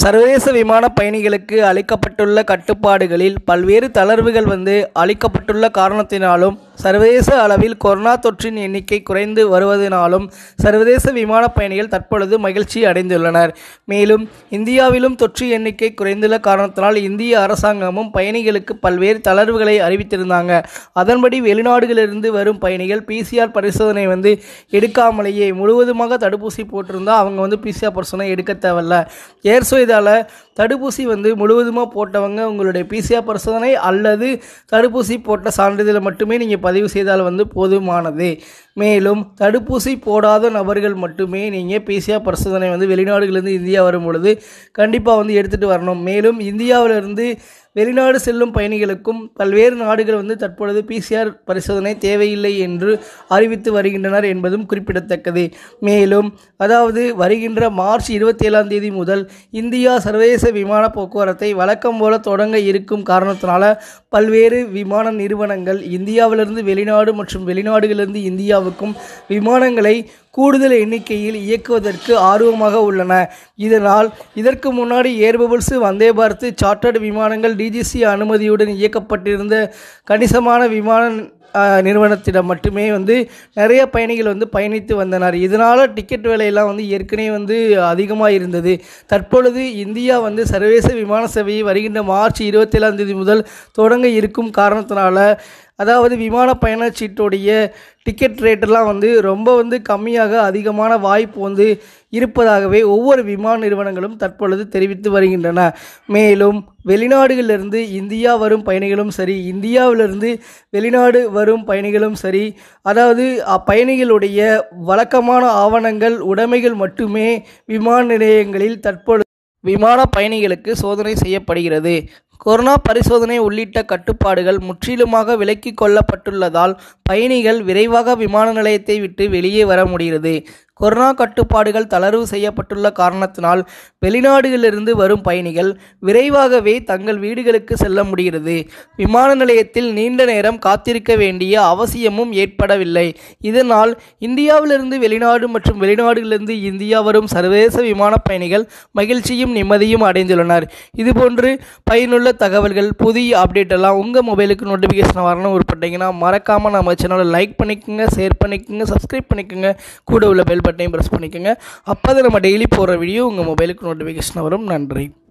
சர்வதேச விமான பயணிகளுக்கு அளிக்கப்பட்டுள்ள கட்டுப்பாடுகளில் பல்வேறு தளர்வுகள் வந்து அளிக்கப்பட்டுள்ள காரணத்தினாலும் சர்வதேச அளவில் கொரோனா தொற்றின் எண்ணிக்கை குறைந்து வருவதனாலும் சர்வதேச விமான பயணிகள் தற்பொழுது மகிழ்ச்சி அடைந்துள்ளனர் மேலும் இந்தியாவிலும் தொற்று எண்ணிக்கை குறைந்துள்ள காரணத்தினால் இந்திய அரசாங்கமும் பயணிகளுக்கு பல்வேறு தளர்வுகளை அறிவித்திருந்தாங்க அதன்படி வெளிநாடுகளிலிருந்து வரும் பயணிகள் பிசிஆர் பரிசோதனை வந்து எடுக்காமலேயே முழுவதுமாக தடுப்பூசி போட்டிருந்தா அவங்க வந்து பிசிஆர் பரிசோதனை எடுக்க தேவையில்ல ஏர் இதால் தடுப்பூசி வந்து முழுவதுமாக போட்டவங்க உங்களுடைய பிசிஆர் பரிசோதனை அல்லது தடுப்பூசி போட்ட சான்றிதழை மட்டுமே நீங்கள் பதிவு செய்தால் வந்து போதுமானது மேலும் தடுப்பூசி போடாத நபர்கள் மட்டுமே நீங்கள் பிசிஆர் பரிசோதனை வந்து வெளிநாடுகளிலிருந்து இந்தியா வரும் பொழுது கண்டிப்பாக வந்து எடுத்துகிட்டு வரணும் மேலும் இந்தியாவிலிருந்து வெளிநாடு செல்லும் பயணிகளுக்கும் பல்வேறு நாடுகள் வந்து தற்பொழுது பிசிஆர் பரிசோதனை தேவையில்லை என்று அறிவித்து வருகின்றனர் என்பதும் குறிப்பிடத்தக்கது மேலும் அதாவது வருகின்ற மார்ச் இருபத்தி ஏழாம் தேதி முதல் இந்தியா சர்வதேச விமான போக்குவரத்தை வழக்கம் போல தொடங்க இருக்கும் காரணத்தினால பல்வேறு விமான நிறுவனங்கள் இந்தியாவிலிருந்து வெளிநாடு மற்றும் வெளிநாடுகளிலிருந்து இந்தியாவுக்கும் விமானங்களை கூடுதல் எண்ணிக்கையில் இயக்குவதற்கு ஆர்வமாக உள்ளன இதனால் இதற்கு முன்னாடி ஏர்பபுள்ஸ் வந்தே பாரத் சார்ட்டர்டு விமானங்கள் டிஜிசி அனுமதியுடன் இயக்கப்பட்டிருந்த கணிசமான விமான நிறுவனத்திடம் மட்டுமே வந்து நிறைய பயணிகள் வந்து பயணித்து வந்தனர் இதனால் டிக்கெட் விலையெல்லாம் வந்து ஏற்கனவே வந்து அதிகமாக இருந்தது தற்பொழுது இந்தியா வந்து சர்வதேச விமான சேவையை வருகின்ற மார்ச் இருபத்தேழாம் தேதி முதல் தொடங்க இருக்கும் காரணத்தினால அதாவது விமான பயணச்சீட்டுடைய டிக்கெட் ரேட்டெல்லாம் வந்து ரொம்ப வந்து கம்மியாக அதிகமான வாய்ப்பு வந்து இருப்பதாகவே ஒவ்வொரு விமான நிறுவனங்களும் தற்பொழுது தெரிவித்து வருகின்றன மேலும் வெளிநாடுகளிலிருந்து இந்தியா வரும் பயணிகளும் சரி இந்தியாவிலிருந்து வெளிநாடு வரும் பயணிகளும் சரி அதாவது அப்பயணிகளுடைய வழக்கமான ஆவணங்கள் உடைமைகள் மட்டுமே விமான நிலையங்களில் தற்பொழுது விமான பயணிகளுக்கு சோதனை செய்யப்படுகிறது கொரோனா பரிசோதனை உள்ளிட்ட கட்டுப்பாடுகள் முற்றிலுமாக விலக்கி கொள்ளப்பட்டுள்ளதால் பயணிகள் விரைவாக விமான நிலையத்தை விட்டு வெளியே வர முடிகிறது கொரோனா கட்டுப்பாடுகள் தளர்வு செய்யப்பட்டுள்ள காரணத்தினால் வெளிநாடுகளிலிருந்து வரும் பயணிகள் விரைவாகவே தங்கள் வீடுகளுக்கு செல்ல முடிகிறது விமான நிலையத்தில் நீண்ட நேரம் காத்திருக்க வேண்டிய அவசியமும் ஏற்படவில்லை இதனால் இந்தியாவிலிருந்து வெளிநாடு மற்றும் வெளிநாடுகளிலிருந்து இந்தியா வரும் சர்வதேச விமான பயணிகள் மகிழ்ச்சியும் நிம்மதியும் அடைந்துள்ளனர் இதுபோன்று பயனுள்ள தகவல்கள் புதிய அப்டேட் எல்லாம் உங்கள் மொபைலுக்கு நோட்டிஃபிகேஷன் வரணும் உருப்பட்டீங்கன்னா மறக்காமல் நம்ம சேனலை லைக் பண்ணிக்கோங்க ஷேர் பண்ணிக்கோங்க சப்ஸ்கிரைப் பண்ணிக்கோங்க கூட உள்ள பெல் பட்டனையும் ப்ரெஸ் பண்ணிக்கோங்க அப்போ தான் நம்ம டெய்லி போடுற வீடியோ உங்கள் மொபைலுக்கு நோட்டிஃபிகேஷன் வரும் நன்றி